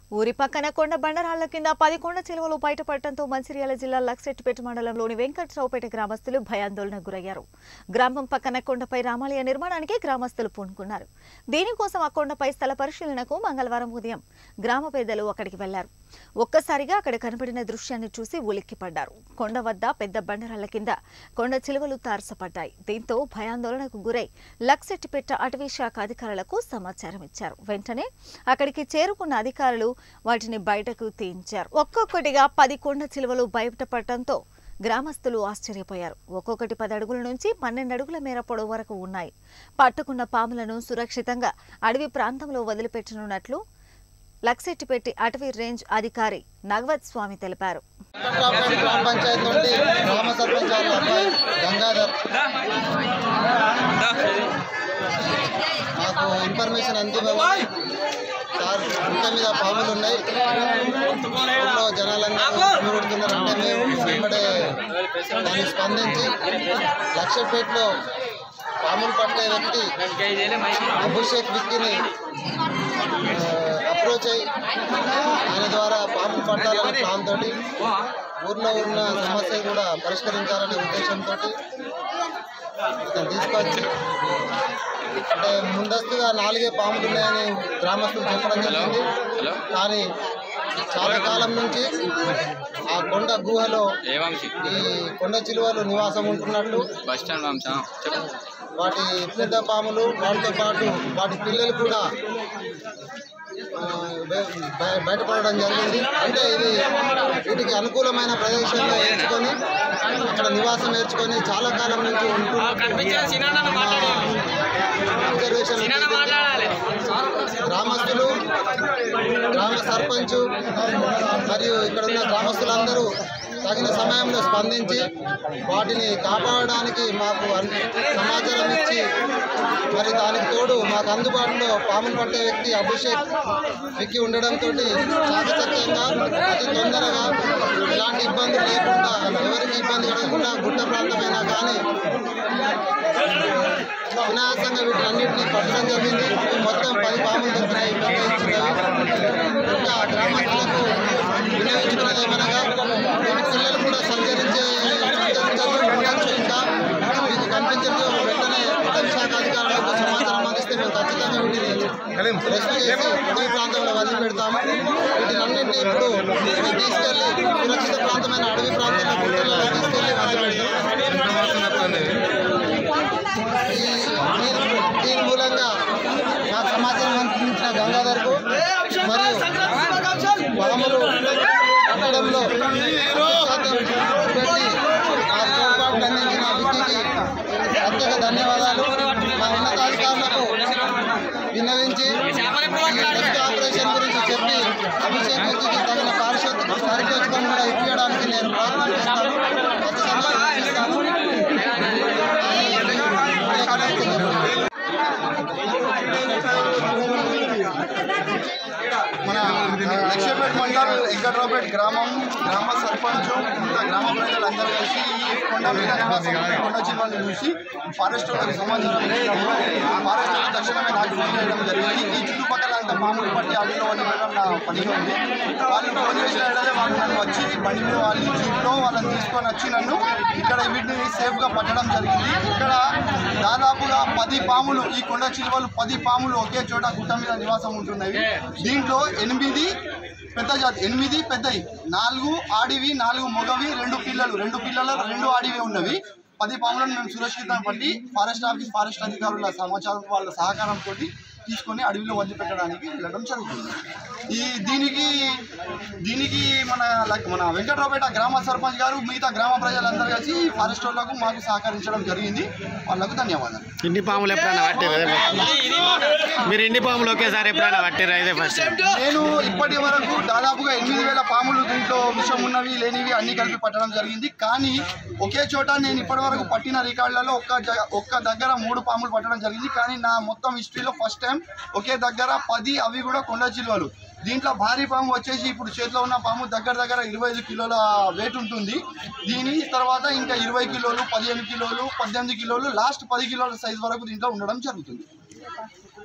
ఊరి పక్కన కొండ బండరాళ్ల కింద పది కొండ చిలువలు బయటపడటంతో మంచిర్యాల జిల్లా లక్సెట్టిపేట మండలంలోని వెంకట్రావుపేట గ్రామస్తులు భయాందోళనకు గురయ్యారు గ్రామం పక్కన కొండపై రామాలయ నిర్మాణానికి గ్రామస్తులు పూనుకున్నారు దీనికోసం ఆ కొండపై స్థల పరిశీలనకు మంగళవారం ఉదయం గ్రామ పెద్దలు అక్కడికి వెళ్లారు ఒక్కసారిగా అక్కడ కనబడిన దృశ్యాన్ని చూసి ఉలిక్కిపడ్డారు కొండ వద్ద పెద్ద బండరాళ్ల కింద కొండ చిలువలు తారసపడ్డాయి దీంతో భయాందోళనకు గురై లక్సెట్టిపేట అటవీ శాఖ అధికారులకు సమాచారం ఇచ్చారు వెంటనే అక్కడికి చేరుకున్న అధికారులు వాటిని బయటకు తీయించారు ఒక్కొక్కటిగా పది కొండ చిలువలు బయటపడటంతో గ్రామస్తులు ఆశ్చర్యపోయారు ఒక్కొక్కటి పది అడుగుల నుంచి పన్నెండు అడుగుల మేర పొడవు వరకు ఉన్నాయి పట్టుకున్న పాములను సురక్షితంగా అడవి ప్రాంతంలో వదిలిపెట్టనున్నట్లు లక్సెట్టిపెట్టి అటవీ రేంజ్ అధికారి నగవత్ స్వామి తెలిపారు వెంకట్రావుపేట గ్రామ పంచాయతీ నుండి గ్రామ సర్పంచ్ వాళ్ళ అబ్బాయి గంగాధర్ మాకు ఇన్ఫర్మేషన్ అందివ్వమని సార్ గుట్ట మీద పాములు ఉన్నాయి ఊళ్ళో జనాలందరూ కొడుతున్నారు అంటే మేము వెంబడే దాన్ని స్పందించి లక్షపేటలో పాములు పట్టే వ్యక్తి అభిషేక్ విక్కిని అప్రోచ్ అయ్యి ఆయన ద్వారా పాములు పట్టాలనే ప్లాన్ తోటి ఊర్లో ఉన్న సమస్య కూడా పరిష్కరించాలనే ఉద్దేశంతో ఇతను తీసుకొచ్చి అంటే ముందస్తుగా నాలుగే పాములు ఉన్నాయని గ్రామస్తులు చెప్పడం జరిగింది కానీ చాలా కాలం నుంచి ఆ కొండ గుహలో ఏ వంశీ ఈ కొండ చిలువలు నివాసం ఉంటున్నట్టు బస్ స్టాండ్ వంశా చెప్పు వాటి పెద్ద పాములు వాటితో పాటు వాటి పిల్లలు కూడా ఆ, బయ- బయ- బయటపడడం జరిగింది అంటే ఇది వీటికి అనుకూలమైన ప్రదేశంలో ఏర్చుకొని అక్కడ నివాసం ఏర్చుకొని చాలా కాలం నుంచి ఉంటున్నట్టు మా రిజర్వేషన్ గ్రామస్తులు గ్రామ సర్పంచ్ మరియు ఇక్కడ ఉన్న గ్రామస్తులందరూ తగిన సమయంలో స్పందించి వాటిని కాపాడడానికి మాకు అన్- సమాచారం ఇచ్చి మరి దానికి తోడు మాకు అందుబాటులో పాములు పట్టే వ్యక్తి అభిషేక్ ఎక్కి ఉండడంతో చాకచక్యంగా అతి తొందరగా ఎలాంటి ఇబ్బందులు లేకుండా ఎవరికి ఇబ్బంది కలగకుండా గుట్ట ప్రాంతమైనా కానీ వినాశంగా వీటన్నిటిని పట్టడం జరిగింది మొత్తం పది పాములు దొరికినాయి పెద్ద ఇచ్చినవి ఇంకా గ్రామస్తులకు వినియోగించుకున్నది ఏమనగా వీటి పిల్లలు కూడా సంచరించే సంచరించదు ఉండొచ్చు ఇంకా మీకు కనిపించదు వెంటనే అటవీ శాఖ అధికారులకు సమాచారం అందిస్తే మేము ఖచ్చితంగా వీటిని రెస్క్యూ చేసి అడవి ప్రాంతంలో వదిలిపెడతాము వీటిని అన్నింటినీ ఇప్పుడు మేము తీసుకెళ్లి సురక్షిత ప్రాంతమైన అడవి ప్రాంతంలో గుట్టల్లో తీసుకెళ్లి వదిలిపెడతాం ఈ- దీని దీని మూలంగా నాకు సమాచారం అందించిన గంగాధర్కు మరియు పాములు పట్టడంలో శాతం పెట్టి ఆ తోడ్పాటు అందించిన విద్యకి ప్రత్యేక ధన్యవాదాలు మా ఉన్నతాధికారులకు విన్నవించి ఈ రెస్క్యూ ఆపరేషన్ గురించి చెప్పి అభిషేక్ వ్యక్తికి తగిన పారిశోధ పారితోషికం కూడా ఇప్పించడానికి నేను ప్రయత్నం చేస్తాను ఖచ్చితంగా ఇప్పిస్తాను. మన లక్ష్మీపేట మండల్ వెంకట్రావుపేట గ్రామం గ్రామ సర్పంచ్ ఇంకా గ్రామ ప్రజలందరూ కలిసి ఈ కొండ మీద నివాసం ఉండే కొండ చిల్వలు చూసి ఫారెస్ట్ వాళ్ళకి సమాచారం ఇచ్చినప్పుడు ఫారెస్ట్ వాళ్ళు తక్షణమే నాకు ఫోన్ చేయడం జరిగింది ఈ చుట్టుపక్కల అంతా మామూలు పట్టి అడవిలో వాళ్ళు వెళ్ళడం నా పనిగా ఉంది వాళ్ళు ఫోన్ చేసిన వెంటనే వాళ్ళు నన్ను వచ్చి బండి మీద వాళ్ళ జీప్లో వాళ్ళని తీసుకొని వచ్చి నన్ను ఇక్కడ వీటిని సేఫ్గా పట్టడం జరిగింది ఇక్కడ దాదాపుగా పది పాములు ఈ కొండ చిలువలు పది పాములు ఒకే చోట గుట్ట మీద నివాసం ఉంటున్నవి దీంట్లో ఎనిమిది పెద్ద జాతి ఎనిమిది పెద్దవి నాలుగు ఆడివి నాలుగు మగవి రెండు పిల్లలు రెండు పిల్లలు రెండు ఆడివి ఉన్నవి పది పాములను మేము సురక్షితంగా పట్టి ఫారెస్ట్ ఆఫీస్ ఫారెస్ట్ అధికారుల సమాచారం వాళ్ళ సహకారంతో తీసుకొని అడవిలో వదిలిపెట్టడానికి వెళ్ళడం జరుగుతుంది ఈ దీనికి దీనికి మన లక్- మన వెంకట్రావుపేట గ్రామ సర్పంచ్ గారు మిగతా గ్రామ ప్రజలందరూ కలిసి ఫారెస్ట్ వాళ్ళకు మాకు సహకరించడం జరిగింది వాళ్ళకు ధన్యవాదాలు ఇన్ని పాములు ఎప్పుడైనా పట్టిరా ఇదే first. మీరు ఇన్ని పాములు ఒకేసారి ఎప్పుడైనా పట్టిరా ఇదే ఫస్ట్ నేను ఇప్పటి వరకు దాదాపుగా ఎనిమిది వేల పాములు దీంట్లో విషం ఉన్నవి లేనివి అన్ని కలిపి పట్టడం జరిగింది కానీ ఒకే చోట నేను ఇప్పటి వరకు పట్టిన రికార్డులలో ఒక్క జగ- ఒక్క దగ్గర మూడు పాములు పట్టడం జరిగింది కానీ నా మొత్తం హిస్టరీలో ఫస్ట్ టైం ఒకే దగ్గర పది అవి కూడా కొండ చిలువలు దీంట్లో భారీ పాము వచ్చేసి ఇప్పుడు చేతిలో ఉన్న పాము దగ్గర దగ్గర ఇరవై ఐదు కిలోల వెయిట్ ఉంటుంది దీని తర్వాత ఇంకా ఇరవై కిలోలు పదిహేను కిలోలు పద్దెనిమిది కిలోలు లాస్ట్ పది కిలోల సైజ్ వరకు దీంట్లో ఉండడం జరుగుతుంది